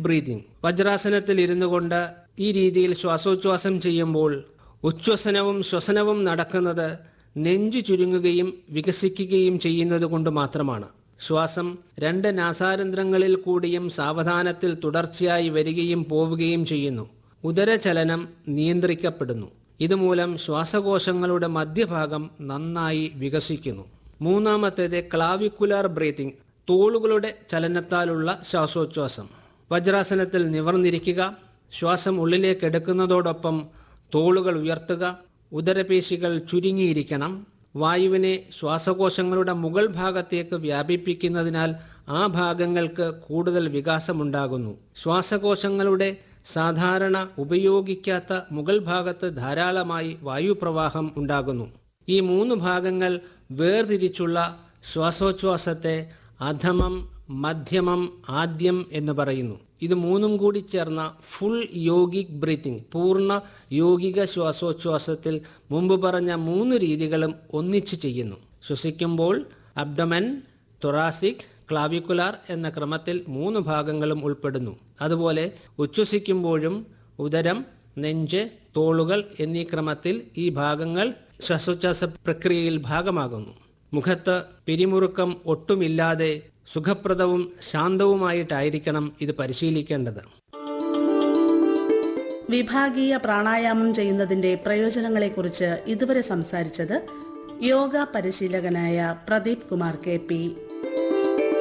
breathing വജ്രാസനത്തിൽ ഇരുന്നു കൊണ്ട് ഈ രീതിയിൽ ശ്വാസോച്ഛ്വാസം ചെയ്യുമ്പോൾ ഉച്ഛ്വസനവും ശ്വസനവും നടക്കുന്നത് നെഞ്ചു ചുരുങ്ങുകയും വികസിക്കുകയും ചെയ്യുന്നത് കൊണ്ട് മാത്രമാണ് ശ്വാസം രണ്ട് നാസാരന്ധ്രങ്ങളിൽ കൂടിയും സാവധാനത്തിൽ തുടർച്ചയായി വരികയും പോവുകയും ചെയ്യുന്നു ഉദരചലനം നിയന്ത്രിക്കപ്പെടുന്നു ഇതുമൂലം ശ്വാസകോശങ്ങളുടെ മധ്യഭാഗം നന്നായി വികസിക്കുന്നു മൂന്നാമത്തേത് ക്ലാവിക്കുലാർ ബ്രീത്തിങ് തോളുകളുടെ ചലനത്താലുള്ള ശ്വാസോച്ഛ്വാസം വജ്രാസനത്തിൽ നിവർന്നിരിക്കുക ശ്വാസം ഉള്ളിലേക്ക് എടുക്കുന്നതോടൊപ്പം തോളുകൾ ഉയർത്തുക ഉദരപേശികൾ ചുരുങ്ങിയിരിക്കണം വായുവിനെ ശ്വാസകോശങ്ങളുടെ മുകൾ ഭാഗത്തേക്ക് വ്യാപിപ്പിക്കുന്നതിനാൽ ആ ഭാഗങ്ങൾക്ക് കൂടുതൽ വികാസമുണ്ടാകുന്നു ശ്വാസകോശങ്ങളുടെ സാധാരണ ഉപയോഗിക്കാത്ത മുകൾ ഭാഗത്ത് ധാരാളമായി വായുപ്രവാഹം ഉണ്ടാകുന്നു ഈ മൂന്ന് ഭാഗങ്ങൾ വേർതിരിച്ചുള്ള ശ്വാസോച്ഛ്വാസത്തെ അധമം മധ്യമം ആദ്യം എന്ന് പറയുന്നു ഇത് മൂന്നും കൂടി ചേർന്ന ഫുൾ യോഗിക് ബ്രീത്തിങ് പൂർണ്ണ യോഗിക ശ്വാസോച്ഛ്വാസത്തിൽ മുമ്പ് പറഞ്ഞ മൂന്ന് രീതികളും ഒന്നിച്ചു ചെയ്യുന്നു ശ്വസിക്കുമ്പോൾ അബ്ഡമൻ തൊറാസിക് ക്ലാവിക്കുലാർ എന്ന ക്രമത്തിൽ മൂന്ന് ഭാഗങ്ങളും ഉൾപ്പെടുന്നു അതുപോലെ ഉച്ഛ്വസിക്കുമ്പോഴും ഉദരം നെഞ്ച് തോളുകൾ എന്നീ ക്രമത്തിൽ ഈ ഭാഗങ്ങൾ ശ്വാസോച്ഛ്വാസ പ്രക്രിയയിൽ ഭാഗമാകുന്നു മുഖത്ത് പിരിമുറുക്കം ഒട്ടുമില്ലാതെ സുഖപ്രദവും ശാന്തവുമായിട്ടായിരിക്കണം ഇത് പരിശീലിക്കേണ്ടത് വിഭാഗീയ പ്രാണായാമം ചെയ്യുന്നതിന്റെ പ്രയോജനങ്ങളെക്കുറിച്ച് ഇതുവരെ സംസാരിച്ചത് യോഗ പരിശീലകനായ പ്രദീപ് കുമാർ കെ പി